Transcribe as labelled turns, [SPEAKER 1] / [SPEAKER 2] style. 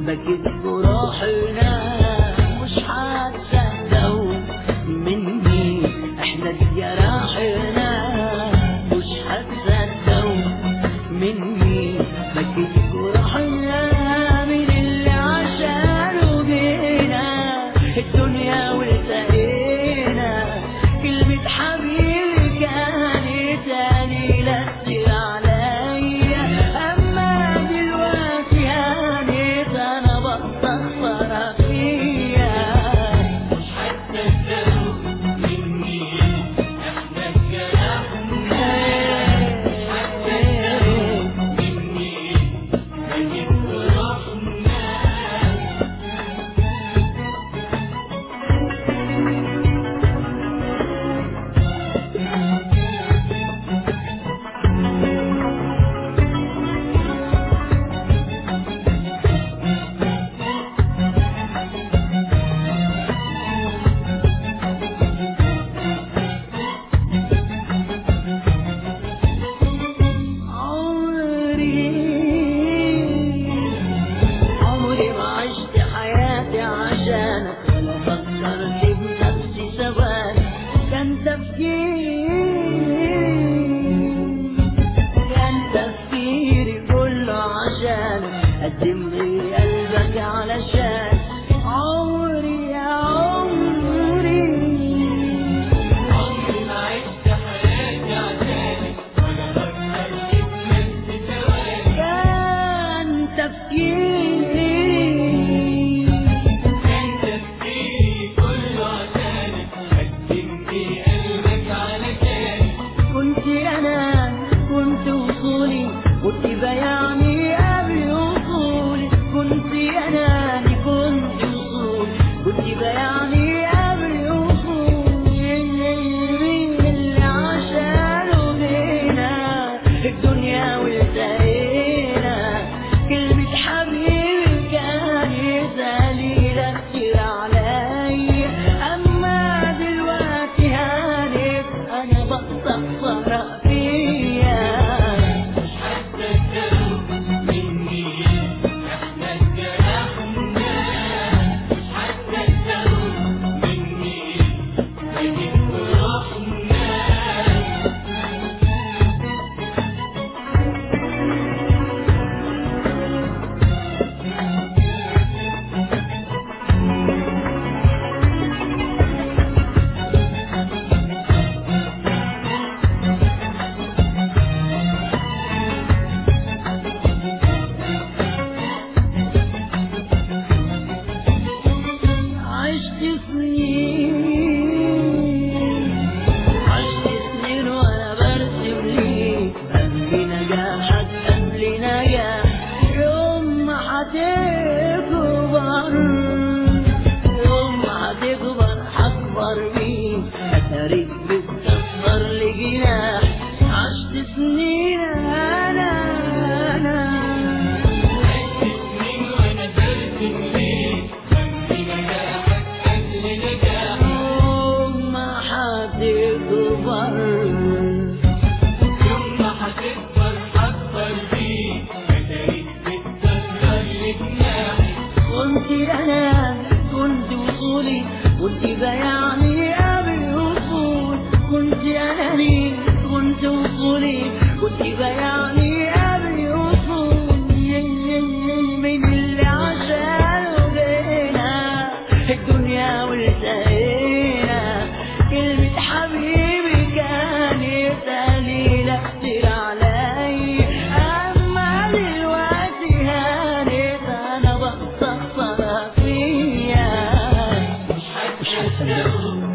[SPEAKER 1] بكت جروحنا مش هتصدقوا مني احنا جراحنا مش هتصدقوا مني بكت جروحنا من اللي عشانه بينا الدنيا والتقينا كلمة حبيبي كانت قليلة كتير عليا أما دلوقتي هانت أنا بستخسر فيا
[SPEAKER 2] مش هتصدقوا مني احنا اتجرحنا مش هتصدقوا مني بكت جروحنا
[SPEAKER 1] عمري عمري ما عشت حياتي عشانك ولا فكرت بنفسي ثواني كان تفكيري كان تفكيري كله عشانك قدم لي قلبك علشان عمري يا عمري
[SPEAKER 2] عمري ما عشت حياتي عشانك ولا فكرت بنفسي ثواني
[SPEAKER 1] كان تفكيري
[SPEAKER 2] كان تفكيري كله عشانك قدمت قلبك علشاني
[SPEAKER 1] كنت انا كنت وصولي كنت بياني قبل وصولي كنت انا كنت وصولي كنت بياني قبل وصولي مين اللي عشانه بينا الدنيا والتقينا كلمة حبيبي كانت قليلة كتير عليا أما دلوقتي هانت أنا بستخسر فيا
[SPEAKER 2] مش هتصدقوا مني احنا اتجرحنا مش هتصدقوا مني بكت جروحنا
[SPEAKER 1] عشت سنين عشت سنين وانا برسم ليك قبل نجاحك قبل نجاح يوم ما هتكبر يوم ما هتكبر هكبر بيك اتاريك بتكسر لجناح عشت سنين انا انا
[SPEAKER 2] عشت سنين وانا برسم ليك قبل نجاحك قبل نجاحي
[SPEAKER 1] يوم ما هتكبر
[SPEAKER 2] يوم ما هتكبر هكبر بيك اتاريك بتكسر لجناحي
[SPEAKER 1] كنت انا كنت وصولي كنت بيعني قبل وصول كنت انا مين كنت وصولي كنت بيعني قبل وصول من اللي عشانه بينا الدنيا والتقينا كلمة حبيبي كانت قليلة كتير علي أما دلوقتي هانت أنا بستخسر فيا
[SPEAKER 2] مش هتصدقوا